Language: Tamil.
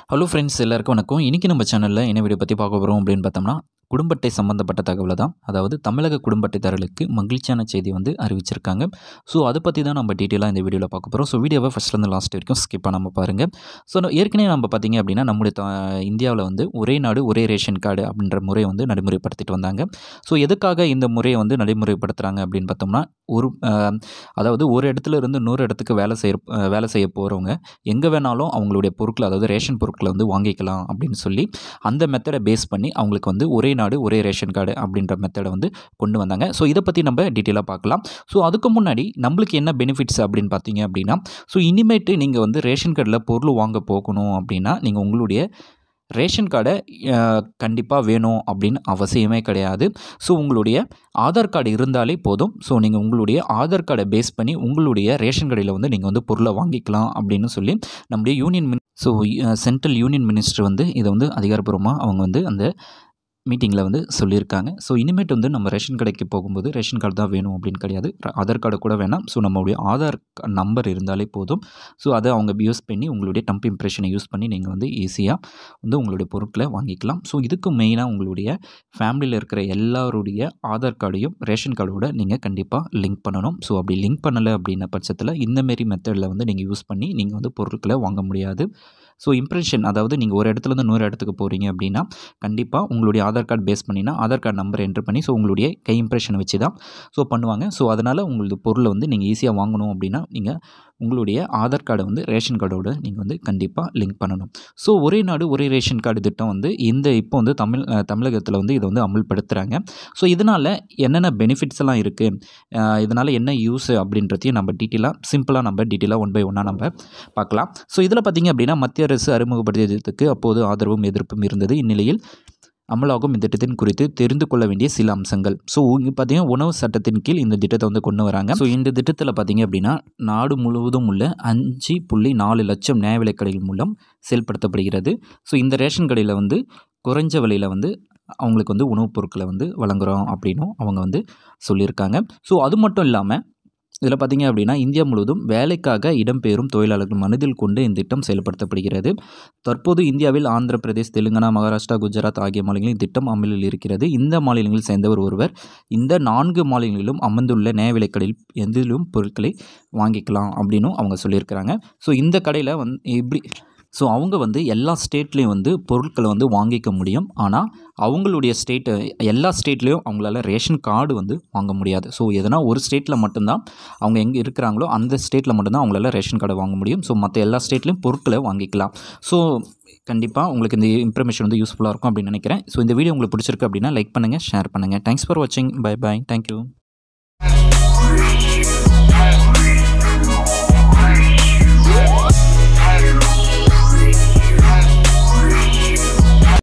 ஹலோ ஃப்ரெண்ட்ஸ் எல்லாருக்கும் வணக்கம் இன்றைக்கி நம்ம சேனலில் என்ன வீடியோ பற்றி பார்க்க போகிறோம் அப்படின்னு பார்த்தோம்னா குடும்ப அட்டை சம்மந்தப்பட்ட தகவலை தான் அதாவது தமிழக குடும்ப அட்டைதாரர்களுக்கு மகிழ்ச்சியான செய்தி வந்து அறிவிச்சிருக்காங்க ஸோ அதை பற்றி தான் நம்ம டீட்டெயிலாக இந்த வீடியோவில் பார்க்க போகிறோம் ஸோ வீடியோவை ஃபஸ்ட்லேருந்து லாஸ்ட் வரைக்கும் ஸ்கிப் பண்ணாமல் பாருங்கள் ஸோ ஏற்கனவே நம்ம பார்த்தீங்க அப்படின்னா நம்முடைய த- இந்தியாவில் வந்து ஒரே நாடு ஒரே ரேஷன் கார்டு அப்படின்ற முறையை வந்து நடைமுறைப்படுத்திட்டு வந்தாங்க ஸோ எதுக்காக இந்த முறையை வந்து நடைமுறைப்படுத்துகிறாங்க அப்படின்னு பார்த்தோம்னா ஒரு அஹ், அதாவது ஒரு இடத்துல இருந்து இன்னொரு இடத்துக்கு வேலை செய்ய அஹ், வேலை செய்ய போகிறவங்க எங்கே வேணாலும் அவங்களுடைய பொருட்களை அதாவது ரேஷன் பொருட்களை வந்து வாங்கிக்கலாம் அப்படின்னு சொல்லி அந்த மெத்தடை பேஸ் பண்ணி அவங்களுக்கு வந்து ஒரே நாடு ஒரே ரேஷன் கார்டு அப்படின்ற மெத்தடை வந்து கொண்டு வந்தாங்க ஸோ இதை பற்றி நம்ம டீட்டெயிலாக பார்க்கலாம் ஸோ அதுக்கு முன்னாடி நம்மளுக்கு என்ன பெனிஃபிட்ஸ் அப்படின்னு பார்த்தீங்க அப்படின்னா ஸோ இனிமேட்டு நீங்கள் வந்து ரேஷன் கார்டில் பொருள் வாங்க போகணும் அப்படின்னா நீங்கள் உங்களுடைய ரேஷன் கார்டை கண்டிப்பாக வேணும் அப்படின்னு அவசியமே கிடையாது ஸோ உங்களுடைய ஆதார் கார்டு இருந்தாலே போதும் ஸோ நீங்கள் உங்களுடைய ஆதார் கார்டை பேஸ் பண்ணி உங்களுடைய ரேஷன் கடையில் வந்து நீங்கள் வந்து பொருளை வாங்கிக்கலாம் அப்படின்னு சொல்லி நம்முடைய யூனியன் மின் ஸோ சென்ட்ரல் யூனியன் மினிஸ்டர் வந்து இதை வந்து அதிகாரப்பூர்வமாக அவங்க வந்து அந்த மீட்டிங்கில் வந்து சொல்லியிருக்காங்க ஸோ இனிமேட்டு வந்து நம்ம ரேஷன் கடைக்கு போகும்போது ரேஷன் கார்டு தான் வேணும் அப்படின்னு கிடையாது ர- ஆதார் கார்டு கூட வேணாம் ஸோ நம்மளுடைய ஆதார் நம்பர் இருந்தாலே போதும் ஸோ அதை அவங்க யூஸ் பண்ணி உங்களுடைய டம்ப் இம்ப்ரெஷனை யூஸ் பண்ணி நீங்கள் வந்து ஈஸியாக வந்து உங்களுடைய பொருட்களை வாங்கிக்கலாம் ஸோ இதுக்கு மெயினாக உங்களுடைய ஃபேமிலியில் இருக்கிற எல்லாருடைய ஆதார் கார்டையும் ரேஷன் கார்டோட நீங்கள் கண்டிப்பாக லிங்க் பண்ணணும் ஸோ அப்படி லிங்க் பண்ணலை அப்படின்ன பட்சத்தில் இந்தமாரி மெத்தடில் வந்து நீங்கள் யூஸ் பண்ணி நீங்கள் வந்து பொருட்களை வாங்க முடியாது ஸோ இம்ப்ரெஷன் அதாவது நீங்கள் ஒரு இடத்துலேருந்து இன்னொரு இடத்துக்கு போகிறீங்க அப்படின்னா கண்டிப்பாக உங்களுடைய ஆதார் கார்டு பேஸ் பண்ணினா ஆதார் கார்டு நம்பர் என்ட்ரு பண்ணி ஸோ உங்களுடைய கை இம்ப்ரெஷனை வச்சு தான் ஸோ பண்ணுவாங்க ஸோ அதனால் உங்களது பொருளை வந்து நீங்கள் ஈஸியாக வாங்கணும் அப்படின்னா நீங்கள் உங்களுடைய ஆதார் கார்டை வந்து ரேஷன் கார்டோட நீங்கள் வந்து கண்டிப்பாக லிங்க் பண்ணணும் ஸோ ஒரே நாடு ஒரே ரேஷன் கார்டு திட்டம் வந்து இந்த இப்போ வந்து தமிழ் அஹ், தமிழகத்தில் வந்து இதை வந்து அமல்படுத்துகிறாங்க ஸோ இதனால் என்னென்ன பெனிஃபிட்ஸ் எல்லாம் இருக்குது இதனால் என்ன யூஸ் அப்படின்றதையும் நம்ம டீட்டெயிலாக சிம்பிளாக நம்ம டீட்டெயிலாக ஒன் பை ஒன்னாக நம்ம பார்க்கலாம் ஸோ இதில் பார்த்தீங்க அப்படின்னா மத்திய அரசு அறிமுகப்படுத்தியதுக்கு அப்போது ஆதரவும் எதிர்ப்பும் இருந்தது இந்நிலையில் அமலாகும் இந்த திட்டத்தின் குறித்து தெரிந்து கொள்ள வேண்டிய சில அம்சங்கள் ஸோ இங்கே பார்த்தீங்கன்னா உணவு சட்டத்தின் கீழ் இந்த திட்டத்தை வந்து கொண்டு வராங்க ஸோ இந்த திட்டத்தில் பார்த்தீங்க அப்படின்னா நாடு முழுவதும் உள்ள அஞ்சு புள்ளி நாலு லட்சம் நியாய விலைக் கடைகள் மூலம் செயல்படுத்தப்படுகிறது ஸோ இந்த ரேஷன் கடையில் வந்து குறைஞ்ச விலையில் வந்து அவங்களுக்கு வந்து உணவுப் பொருட்களை வந்து வழங்குறோம் அப்படின்னும் அவங்க வந்து சொல்லியிருக்காங்க ஸோ அது மட்டும் இல்லாமல் இதில் பார்த்தீங்க அப்படின்னா இந்தியா முழுவதும் வேலைக்காக இடம்பெயரும் தொழிலாளர்கள் மனதில் கொண்டு இந்த திட்டம் செயல்படுத்தப்படுகிறது தற்போது இந்தியாவில் ஆந்திர பிரதேஷ் தெலுங்கானா மகாராஷ்டிரா குஜராத் ஆகிய மாநிலங்களில் திட்டம் அமலில் இருக்கிறது இந்த மாநிலங்களில் சேர்ந்தவர் ஒருவர் இந்த நான்கு மாநிலங்களிலும் அமர்ந்துள்ள நியாய விலைக்கடையில் எதிலும் பொருட்களை வாங்கிக்கலாம் அப்படின்னும் அவங்க சொல்லியிருக்கிறாங்க ஸோ இந்த கடையில் வந்து எப்படி ஸோ அவங்க வந்து எல்லா ஸ்டேட்லேயும் வந்து பொருட்களை வந்து வாங்கிக்க முடியும் ஆனால் அவங்களுடைய ஸ்டேட்டு எல்லா ஸ்டேட்லேயும் அவங்களால ரேஷன் கார்டு வந்து வாங்க முடியாது ஸோ எதனா ஒரு ஸ்டேட்டில் மட்டும்தான் அவங்க எங்கே இருக்கிறாங்களோ அந்த ஸ்டேட்டில் மட்டும்தான் அவங்களால ரேஷன் கார்டை வாங்க முடியும் ஸோ மற்ற எல்லா ஸ்டேட்லேயும் பொருட்களை வாங்கிக்கலாம் ஸோ கண்டிப்பாக உங்களுக்கு இந்த இன்ஃபர்மேஷன் வந்து யூஸ்ஃபுல்லாக இருக்கும் அப்படின்னு நினைக்கிறேன் ஸோ இந்த வீடியோ உங்களுக்கு பிடிச்சிருக்கு அப்படின்னா லைக் பண்ணுங்கள் ஷேர் பண்ணுங்கள் தேங்க்ஸ் ஃபார் வாட்சிங் பை பை தேங்க்யூ